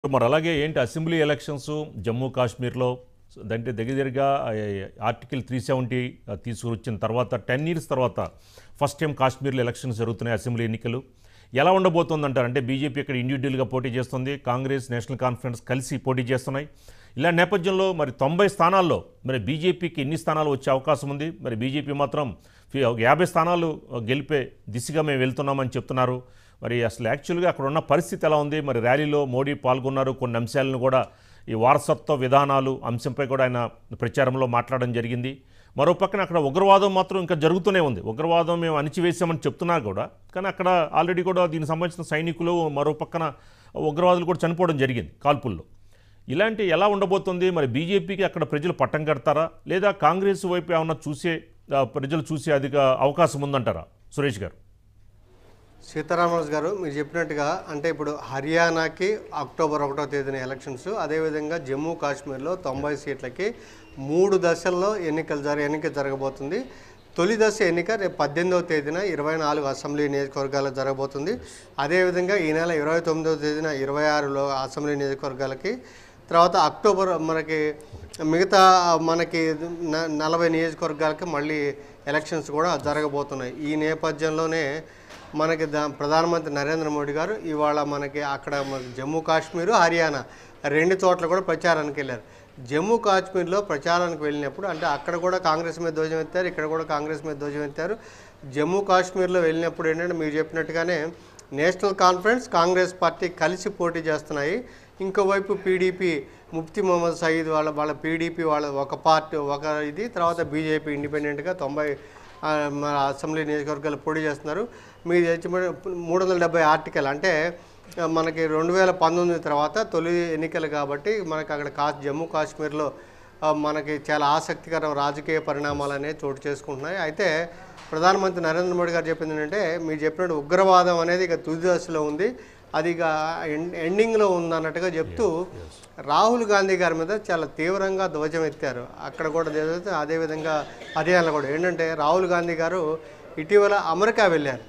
మరి అలాగే ఏంటి అసెంబ్లీ ఎలక్షన్స్ జమ్మూ కాశ్మీర్లో అంటే దగ్గర దగ్గరగా ఆర్టికల్ త్రీ సెవెంటీ తీసుకువచ్చిన తర్వాత టెన్ ఇయర్స్ తర్వాత ఫస్ట్ టైం కాశ్మీర్లో ఎలక్షన్స్ జరుగుతున్నాయి అసెంబ్లీ ఎన్నికలు ఎలా ఉండబోతుంది అంటారు అంటే బీజేపీ ఇక్కడ ఇండివిజువల్గా పోటీ చేస్తుంది కాంగ్రెస్ నేషనల్ కాన్ఫరెన్స్ కలిసి పోటీ చేస్తున్నాయి ఇలా నేపథ్యంలో మరి తొంభై స్థానాల్లో మరి బీజేపీకి ఎన్ని స్థానాలు వచ్చే అవకాశం ఉంది మరి బీజేపీ మాత్రం ఫి- ఒక యాభై స్థానాలు గెలిపే దిశగా మేము వెళ్తున్నామని చెప్తున్నారు మరి అసలు యాక్చువల్గా అక్కడ ఉన్న పరిస్థితి ఎలా ఉంది మరి ర్యాలీలో మోడీ పాల్గొన్నారు కొన్ని అంశాలను కూడా ఈ వారసత్వ విధానాలు అంశంపై కూడా ఆయన ప్రచారంలో మాట్లాడడం జరిగింది మరో పక్కన అక్కడ ఉగ్రవాదం మాత్రం ఇంకా జరుగుతూనే ఉంది ఉగ్రవాదం మేము అణిచివేశామని చెప్తున్నారు కూడా కానీ అక్కడ ఆల్రెడీ కూడా దీనికి సంబంధించిన సైనికులు మరో పక్కన ఉగ్రవాదులు కూడా చనిపోవడం జరిగింది కాల్పుల్లో ఇలాంటి ఎలా ఉండబోతుంది మరి బీజేపీకి అక్కడ ప్రజలు పట్టం కడతారా లేదా కాంగ్రెస్ వైపు ఏమన్నా చూసే ఆ, ప్రజలు చూసే అధిక అవకాశం ఉందంటారా సురేష్ గారు సీతారామరాజు గారు మీరు చెప్పినట్టుగా అంటే ఇప్పుడు హర్యానాకి అక్టోబర్ ఒకటో తేదీన ఎలక్షన్స్ అదేవిధంగా జమ్మూ కాశ్మీర్లో తొంభై సీట్లకి మూడు దశల్లో ఎన్నికలు జర ఎన్నిక జరగబోతుంది తొలి దశ ఎన్నిక రేపు పద్దెనిమిదవ తేదీన ఇరవై నాలుగు అసెంబ్లీ నియోజకవర్గాల్లో జరగబోతుంది అదేవిధంగా ఈ నెల ఇరవై తొమ్మిదవ తేదీన ఇరవై ఆరులో అసెంబ్లీ నియోజకవర్గాలకి తర్వాత అక్టోబర్ మనకి మిగతా మనకి న- నలభై నియోజకవర్గాలకి మళ్ళీ ఎలక్షన్స్ కూడా జరగబోతున్నాయి ఈ నేపథ్యంలోనే మనకి దా ప్రధానమంత్రి నరేంద్ర మోడీ గారు ఇవాళ మనకి అక్కడ మన జమ్మూ కాశ్మీర్ హర్యానా రెండు చోట్ల కూడా ప్రచారానికి వెళ్ళారు జమ్మూ కాశ్మీర్లో ప్రచారానికి వెళ్ళినప్పుడు అంటే అక్కడ కూడా కాంగ్రెస్ మీద ధ్వజం ఎత్తారు ఇక్కడ కూడా కాంగ్రెస్ మీద ధ్వజం ఎత్తారు జమ్మూ కాశ్మీర్లో వెళ్ళినప్పుడు ఏంటంటే మీరు చెప్పినట్టుగానే నేషనల్ కాన్ఫరెన్స్ కాంగ్రెస్ పార్టీ కలిసి పోటీ చేస్తున్నాయి ఇంకోవైపు పీడీపీ ముఫ్తీ మొహమ్మద్ సయీద్ వాళ్ళ వాళ్ళ పీడీపీ వాళ్ళ ఒక పార్టీ ఒక ఇది తర్వాత బీజేపీ ఇండిపెండెంట్గా తొంభై ఆ, మన అసెంబ్లీ నియోజకవర్గాలు పోటీ చేస్తున్నారు మీరు చెప్పిన మూడు వందల డెబ్బై ఆర్టికల్ అంటే ఆ, మనకి రెండు వేల పంతొమ్మిది తర్వాత తొలి ఎన్నికలు కాబట్టి మనకి అక్కడ కా జమ్మూ కాశ్మీర్లో ఆ, మనకి చాలా ఆసక్తికర రాజకీయ పరిణామాలు అనేవి చోటు చేసుకుంటున్నాయి అయితే ప్రధానమంత్రి నరేంద్ర మోడీ గారు చెప్పింది ఏంటంటే మీరు చెప్పినట్టు ఉగ్రవాదం అనేది ఇక తుది దశలో ఉంది అది ఇక ఎండ్- ఎండింగ్లో ఉందన్నట్టుగా చెప్తూ రాహుల్ గాంధీ గారి మీద చాలా తీవ్రంగా ధ్వజం ఎత్తారు అక్కడ కూడా ఏదైతే అదేవిధంగా హర్యానాలో కూడా ఏంటంటే రాహుల్ గాంధీ గారు ఇటీవల అమెరికా వెళ్ళారు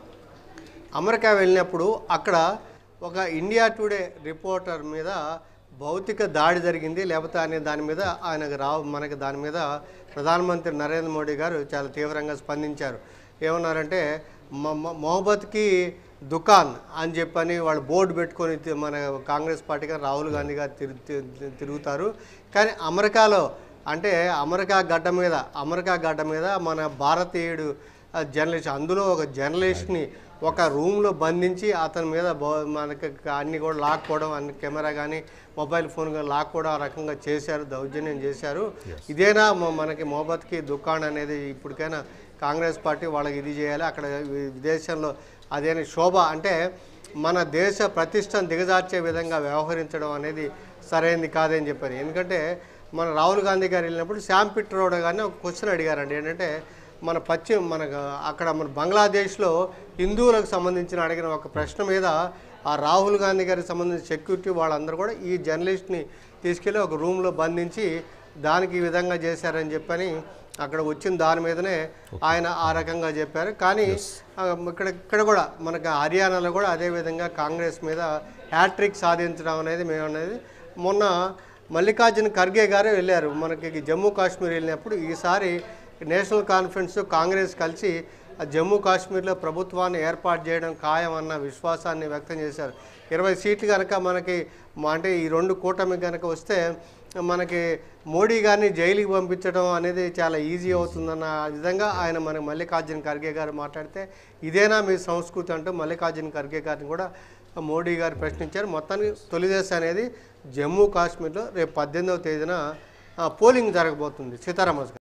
అమెరికా వెళ్ళినప్పుడు అక్కడ ఒక ఇండియా టుడే రిపోర్టర్ మీద భౌతిక దాడి జరిగింది లేకపోతే అనే దాని మీద ఆయనకు రావు మనకి దాని మీద ప్రధానమంత్రి నరేంద్ర మోడీ గారు చాలా తీవ్రంగా స్పందించారు ఏమన్నారంటే మ- మ- మొహబ్బత్కి దుకాన్ అని చెప్పని వాళ్ళు బోర్డు పెట్టుకొని తి- మన కాంగ్రెస్ పార్టీ గారు రాహుల్ గాంధీ గారు తిరు తి- తిరుగుతారు కానీ అమెరికాలో అంటే అమెరికా గడ్డ మీద అమెరికా గడ్డ మీద మన భారతీయుడు ఆ జర్నలిస్ట్ అందులో ఒక జర్నలిస్ట్ని ఒక రూమ్లో బంధించి అతని మీద బో- మనకి అన్ని కూడా లాక్కోవడం అన్ని కెమెరా కానీ మొబైల్ ఫోన్ కానీ లాక్కోవడం ఆ రకంగా చేశారు దౌర్జన్యం చేశారు ఇదేనా మ- మనకి మొహబత్కి దుకాణం అనేది ఇప్పటికైనా కాంగ్రెస్ పార్టీ వాళ్ళకి ఇది చేయాలి అక్కడ వి- విదేశంలో అదేని శోభ అంటే మన దేశ ప్రతిష్టను దిగజార్చే విధంగా వ్యవహరించడం అనేది సరైనది కాదని చెప్పారు ఎందుకంటే మన రాహుల్ గాంధీ గారు వెళ్ళినప్పుడు శ్యామ్ పిట్రోడ్ గారిని ఒక క్వశ్చన్ అడిగారండి ఏంటంటే మన పశ్చిమ మన అక్కడ మన బంగ్లాదేశ్లో హిందువులకు సంబంధించిన అడిగిన ఒక ప్రశ్న మీద ఆ రాహుల్ గాంధీ గారికి సంబంధించిన సెక్యూరిటీ వాళ్ళందరూ కూడా ఈ జర్నలిస్ట్ని తీసుకెళ్ళి ఒక రూమ్లో బంధించి దానికి ఈ విధంగా చేశారని చెప్పని అక్కడ వచ్చిన దాని మీదనే ఆయన ఆ రకంగా చెప్పారు కానీ ఆ, ఇక్కడ ఇక్కడ కూడా మనకి హర్యానాలో కూడా అదే విధంగా కాంగ్రెస్ మీద హ్యాట్రిక్ సాధించడం అనేది మేము అనేది మొన్న మల్లికార్జున ఖర్గే గారు వెళ్ళారు మనకి జమ్మూ కాశ్మీర్ వెళ్ళినప్పుడు ఈసారి నేషనల్ కాన్ఫరెన్స్ కాంగ్రెస్ కలిసి ఆ జమ్మూ కాశ్మీర్లో ప్రభుత్వాన్ని ఏర్పాటు చేయడం ఖాయం అన్న విశ్వాసాన్ని వ్యక్తం చేశారు ఇరవై సీట్లు కనుక మనకి మా- అంటే ఈ రెండు కూటమి కనుక వస్తే మనకి మోడీ గారిని జైలుకి పంపించడం అనేది చాలా ఈజీ అవుతుందన్న విధంగా ఆయన మన మల్లికార్జున ఖర్గే గారు మాట్లాడితే ఇదేనా మీ సంస్కృతి అంటూ మల్లికార్జున ఖర్గే గారిని కూడా మోడీ గారు ప్రశ్నించారు మొత్తానికి తొలి దశ అనేది జమ్మూ కాశ్మీర్లో రేపు పద్దెనిమిదవ తేదీన ఆ, పోలింగ్ జరగబోతుంది సీతారామస్ గారు